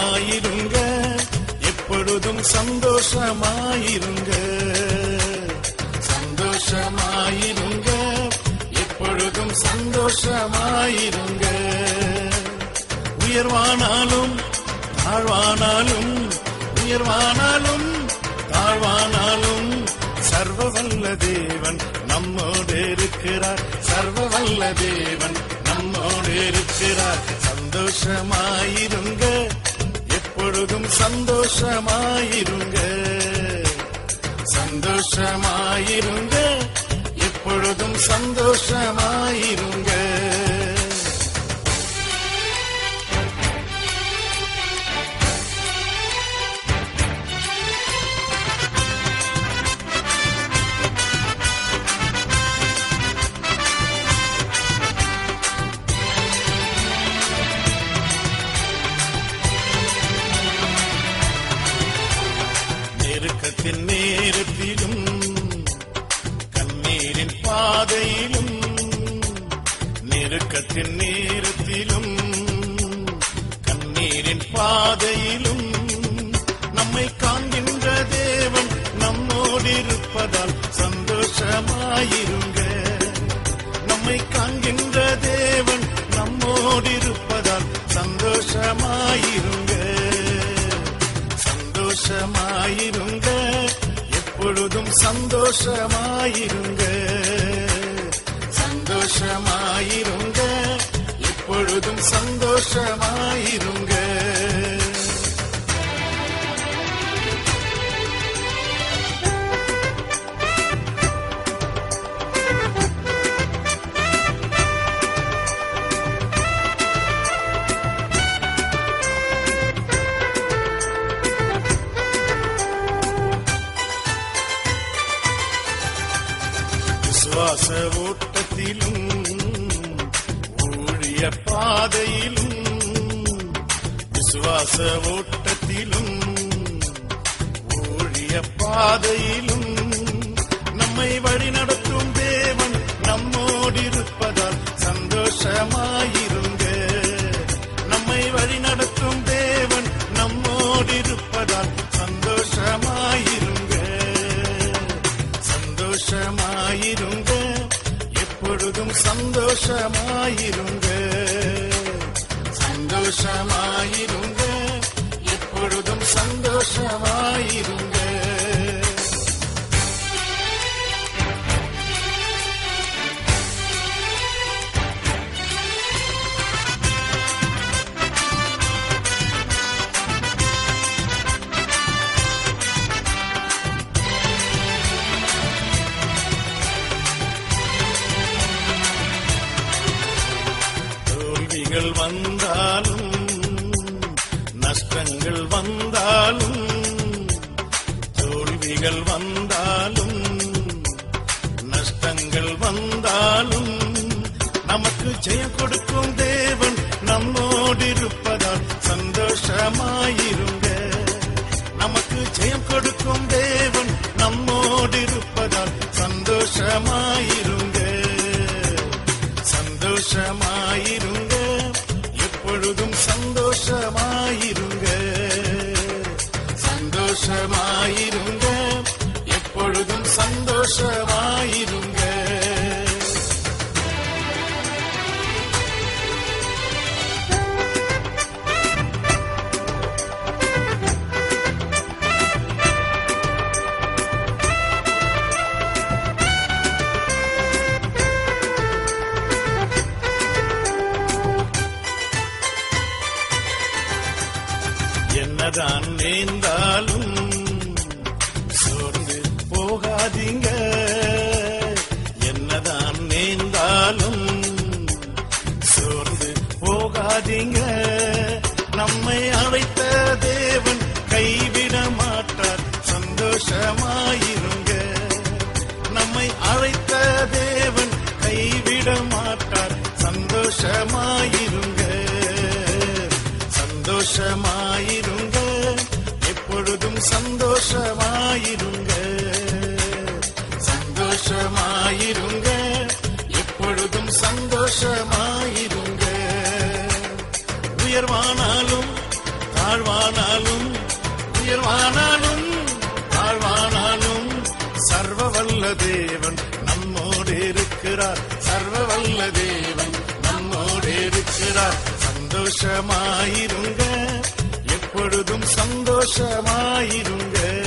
சந்தோஷமாயிருங்க எப்பொழுதும் சந்தோஷமாயிருங்க சந்தோஷமாயிருங்க எப்பொழுதும் சந்தோஷமாயிருங்க உயர்வானாலும் தாழ்வானாலும் உயர்வானாலும் தாழ்வானாலும் சர்வ வல்ல தேவன் நம்மோடு இருக்கிறார் சர்வ வல்ல தேவன் நம்மோடு இருக்கிறார் சந்தோஷமாயிருங்க எப்பொழுதும் சந்தோஷமாயிருங்க சந்தோஷமாயிருங்க எப்பொழுதும் சந்தோஷமாயிருங்க நெருக்கத்தின் நேரத்திலும் கண்ணீரின் பாதையிலும் நெருக்கத்தின் நேரத்திலும் கண்ணீரின் பாதையிலும் நம்மை காண்கின்ற தேவன் நம்மோடு இருப்பதால் சந்தோஷமாயிருங்க நம்மை காண்கின்ற தேவன் நம்மோடு இருப்பதால் சந்தோஷமாயிருங்க சந்தோஷமாயிருங்க எப்பொழுதும் சந்தோஷமாயிருங்க சந்தோஷமாயிருங்க எப்பொழுதும் சந்தோஷமாயிருங்க விசுவாச ஓட்டத்திலும் ஊழிய பாதையிலும் விசுவாச ஓட்டத்திலும் ஊழிய பாதையிலும் நம்மை வழிநடத்தும் தேவன் நம்மோடு இருப்பதால் சந்தோஷமாயிருங்க நம்மை வழிநடத்தும் தேவன் நம்மோடு இருப்பதால் சந்தோஷமாயிருங்க சந்தோஷமாயிருங்க எப்பொழுதும் சந்தோஷமாயிருங்க சந்தோஷமாயிருங்க எப்பொழுதும் சந்தோஷமாயிருங்க தோல்விகள் வந்தாலும் நஷ்டங்கள் வந்தாலும் தோல்விகள் வந்தாலும் நஷ்டங்கள் வந்தாலும் நமக்கு ஜெயம் கொடுக்கும் தேவன் நம்மோடு இருப்பதால் சந்தோஷமாயிருங்க நமக்கு ஜெயம் கொடுக்கும் தேவன் நம்மோடு இருப்பதால் சந்தோஷமாயிருங்க சந்தோஷமாயிருங்க எப்பொழுதும் சந்தோஷமாயிருங்க சந்தோஷமாயிருங்க எப்பொழுதும் சந்தோஷமாயிருங்க என்னதான் நேர்ந்தாலும் சோர்ந்து போகாதீங்க என்னதான் நேர்ந்தாலும் சோர்ந்து போகாதீங்க நம்மை அழைத்த தேவன் கைவிட மாட்டார் சந்தோஷமாயிருங்க நம்மை அழைத்த தேவன் கைவிட மாட்டார் சந்தோஷமாயிருங்க சந்தோஷமாயிருங்க எப்பொழுதும் சந்தோஷமாயிருங்க சந்தோஷமாயிருங்க எப்பொழுதும் சந்தோஷமாயிருங்க உயர்வானாலும் தாழ்வானாலும் உயர்வானாலும் தாழ்வானாலும் சர்வ வல்ல தேவன் நம்மோடு இருக்கிறார் சர்வ வல்ல தேவன் நம்மோடு இருக்கிறார் சந்தோஷமாயிருங்க எப்பொழுதும் சந்தோஷமாயிருங்க